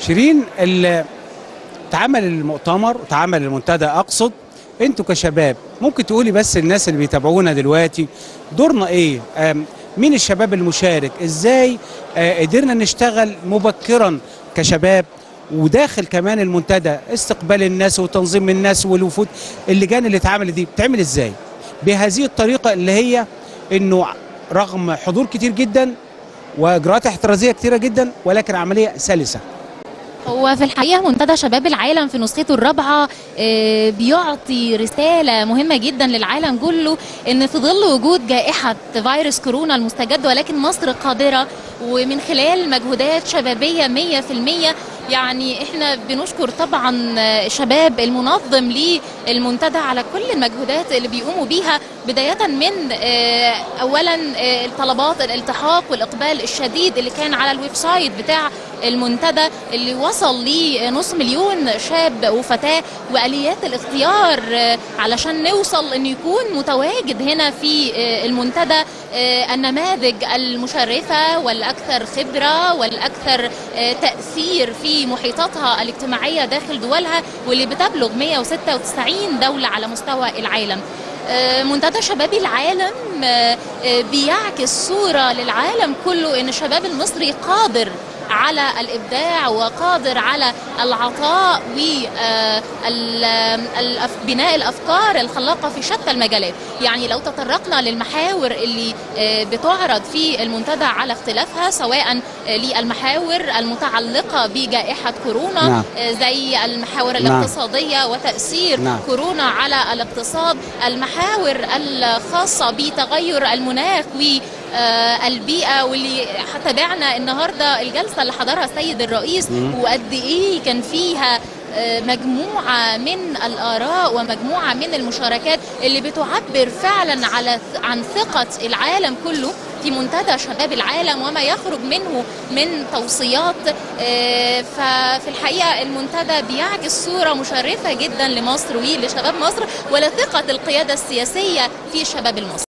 شيرين ال- اتعمل المؤتمر واتعمل المنتدى اقصد انتوا كشباب ممكن تقولي بس الناس اللي بيتابعونا دلوقتي دورنا ايه آم، مين الشباب المشارك ازاي آه، قدرنا نشتغل مبكرا كشباب وداخل كمان المنتدى استقبال الناس وتنظيم الناس والوفود اللجان اللي اتعملت دي بتعمل ازاي بهذه الطريقه اللي هي انه رغم حضور كتير جدا واجراءات احترازيه كتيره جدا ولكن عمليه سلسه هو في الحقيقة منتدى شباب العالم في نسخته الرابعة آه، بيعطي رسالة مهمة جدا للعالم كله ان في ظل وجود جائحة فيروس كورونا المستجد ولكن مصر قادرة ومن خلال مجهودات شبابية 100% يعني احنا بنشكر طبعا آه، الشباب المنظم للمنتدى على كل المجهودات اللي بيقوموا بيها بداية من آه، اولا آه، طلبات الالتحاق والاقبال الشديد اللي كان على الويب سايت بتاع المنتدى اللي وصل لنص مليون شاب وفتاة وآليات الاختيار آه، علشان نوصل أن يكون متواجد هنا في آه، المنتدى آه، النماذج المشرفة والأكثر خبرة والأكثر آه، تأثير في محيطاتها الاجتماعية داخل دولها واللي بتبلغ 196 دولة على مستوى العالم آه، منتدى شباب العالم آه، آه، بيعكس صورة للعالم كله ان الشباب المصري قادر على الابداع وقادر على العطاء وبناء الافكار الخلاقه في شتى المجالات يعني لو تطرقنا للمحاور اللي آه، بتعرض في المنتدى على اختلافها سواء آه، للمحاور المتعلقه بجائحه كورونا نعم. آه، زي المحاور نعم. الاقتصاديه وتاثير نعم. كورونا على الاقتصاد المحاور الخاصة بتغير المناخ والبيئة واللي تابعنا النهاردة الجلسة اللي حضرها السيد الرئيس وقد إيه كان فيها آه، مجموعة من الآراء ومجموعة من المشاركات اللي بتعبر فعلا على عن ثقة العالم كله في منتدى شباب العالم وما يخرج منه من توصيات آه، ففي الحقيقة المنتدى بيعكس صورة مشرفة جدا لمصر ولشباب مصر ولثقة القيادة السياسية في الشباب المصري